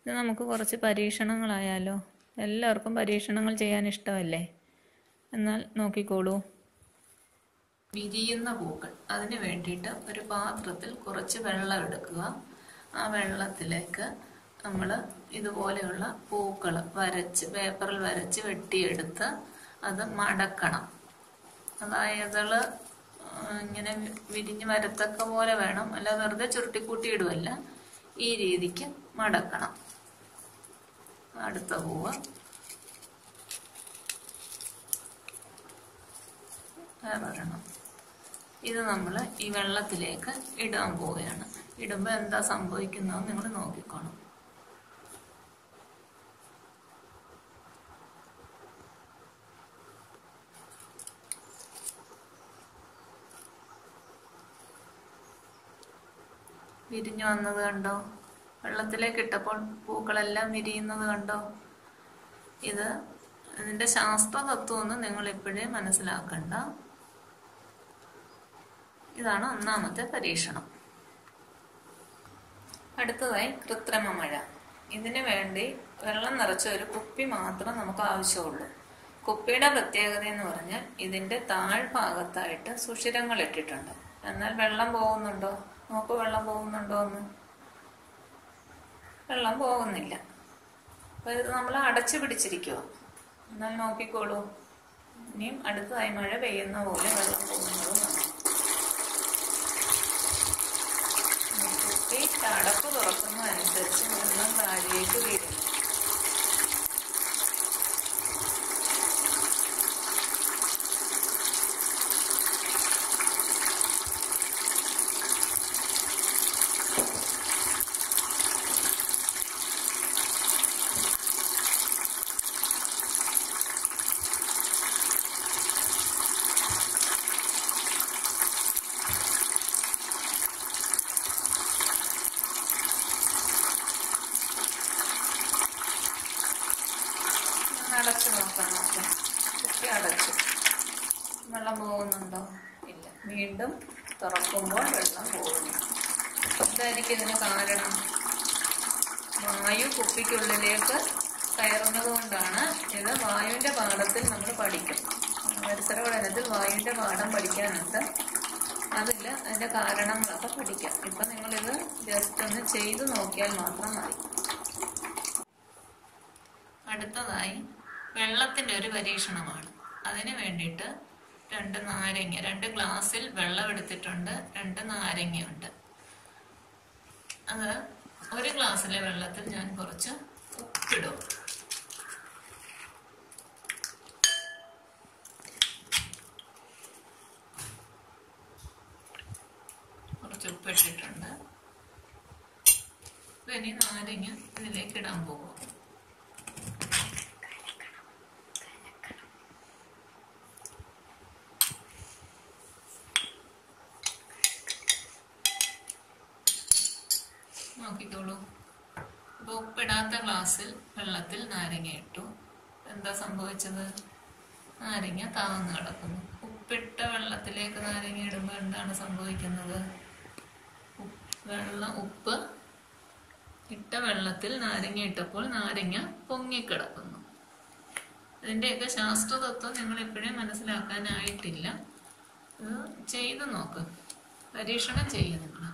ഇത് നമുക്ക് കുറച്ച് പരീക്ഷണങ്ങളായാലോ എല്ലാവർക്കും പരീക്ഷണങ്ങൾ ചെയ്യാൻ ഇഷ്ടമല്ലേ എന്നാൽ നോക്കിക്കോളൂ വിരിയുന്ന പൂക്കൾ അതിന് വേണ്ടിയിട്ട് ഒരു പാത്രത്തിൽ കുറച്ച് വെള്ളം എടുക്കുക ആ വെള്ളത്തിലേക്ക് നമ്മൾ ഇതുപോലെയുള്ള പൂക്കൾ വരച്ച് പേപ്പറിൽ വരച്ച് വെട്ടിയെടുത്ത് അത് മടക്കണം അതായത് ഇങ്ങനെ വിരിഞ്ഞ് വരത്തക്ക പോലെ വേണം അല്ല വെറുതെ ചുരുട്ടിക്കൂട്ടി ഇടുവല്ല ഈ രീതിക്ക് മടക്കണം അടുത്ത പൂവ് വേറൊരെണ്ണം ഇത് നമ്മൾ ഈ വെള്ളത്തിലേക്ക് ഇടാൻ പോവുകയാണ് ഇടുമ്പോൾ എന്താ സംഭവിക്കുന്നതെന്ന് നിങ്ങൾ നോക്കിക്കോണം വിരിഞ്ഞു വന്നത് കണ്ടോ വെള്ളത്തിലേക്ക് ഇട്ടപ്പോൾ പൂക്കളെല്ലാം വിരിയുന്നത് കണ്ടോ ഇത് ഇതിന്റെ ശാസ്ത്ര തത്വമൊന്നും നിങ്ങൾ ഇപ്പോഴേ മനസ്സിലാക്കണ്ട ഇതാണ് ഒന്നാമത്തെ പരീക്ഷണം അടുത്തതായി കൃത്രിമ മഴ ഇതിനു വേണ്ടി വെള്ളം നിറച്ച ഒരു കുപ്പി മാത്രം നമുക്ക് ആവശ്യമുള്ളൂ കുപ്പിയുടെ പ്രത്യേകത എന്ന് പറഞ്ഞാൽ ഇതിന്റെ താഴ്ഭാഗത്തായിട്ട് സുഷിരങ്ങൾ ഇട്ടിട്ടുണ്ട് എന്നാൽ വെള്ളം പോകുന്നുണ്ടോ നോക്ക് വെള്ളം പോകുന്നുണ്ടോ എന്ന് വെള്ളം പോകുന്നില്ല അപ്പൊ ഇത് നമ്മൾ അടച്ചു പിടിച്ചിരിക്കുക എന്നാൽ നോക്കിക്കോളൂ ഇനിയും അടുത്തതായി മഴ പെയ്യുന്ന പോലെ വെള്ളം പോകുന്നത് കാണാം കുപ്പി അടപ്പ് തുറക്കുന്നതനുസരിച്ച് വെള്ളം താഴേക്ക് വീഴുന്നു അടച്ചു നോക്കാം നോക്കാം കുപ്പി അടച്ചു വെള്ളം പോകുന്നുണ്ടോ ഇല്ല വീണ്ടും തുറക്കുമ്പോൾ വെള്ളം പോകുന്നു എന്തായിരിക്കും ഇതിന് കാരണം വായു കുപ്പിക്കുള്ളിലേക്ക് കയറുന്നത് കൊണ്ടാണ് ഇത് വായുവിന്റെ പാഠത്തിൽ നമ്മൾ പഠിക്കും പരിസര പഠനത്തിൽ വായുവിന്റെ പാഠം പഠിക്കാനുണ്ട് അതിൽ അതിന്റെ കാരണങ്ങളൊക്കെ പഠിക്കാം ഇപ്പൊ നിങ്ങളിത് ജസ്റ്റ് ഒന്ന് ചെയ്തു നോക്കിയാൽ മാത്രം മതി അടുത്തതായി വെള്ളത്തിന്റെ ഒരു പരീക്ഷണമാണ് അതിന് വേണ്ടിയിട്ട് രണ്ട് നാരങ്ങ രണ്ട് ഗ്ലാസ്സിൽ വെള്ളം എടുത്തിട്ടുണ്ട് രണ്ട് നാരങ്ങയുണ്ട് അത് ഒരു ഗ്ലാസ്സിലെ വെള്ളത്തിൽ ഞാൻ കുറച്ച് ഉപ്പിടും കുറച്ച് ഉപ്പിട്ടിട്ടുണ്ട് ഇനി നാരങ്ങ ഇതിലേക്ക് ഇടാൻ പോകും നോക്കിക്കോളൂ അപ്പോൾ ഉപ്പിടാത്ത ഗ്ലാസ്സിൽ വെള്ളത്തിൽ നാരങ്ങ ഇട്ടു എന്താ സംഭവിച്ചത് നാരങ്ങ താഴ്ന്നു കിടക്കുന്നു ഉപ്പിട്ട വെള്ളത്തിലേക്ക് നാരങ്ങ ഇടുമ്പോൾ എന്താണ് സംഭവിക്കുന്നത് ഉപ്പ് വെള്ളം ഉപ്പ് ഇട്ട വെള്ളത്തിൽ നാരങ്ങ ഇട്ടപ്പോൾ നാരങ്ങ പൊങ്ങിക്കിടക്കുന്നു ഇതിൻ്റെയൊക്കെ ശാസ്ത്രതത്വം നിങ്ങൾ ഇപ്പോഴും മനസ്സിലാക്കാനായിട്ടില്ല ഇത് ചെയ്തു നോക്ക് പരീക്ഷണം ചെയ്യും നിങ്ങൾ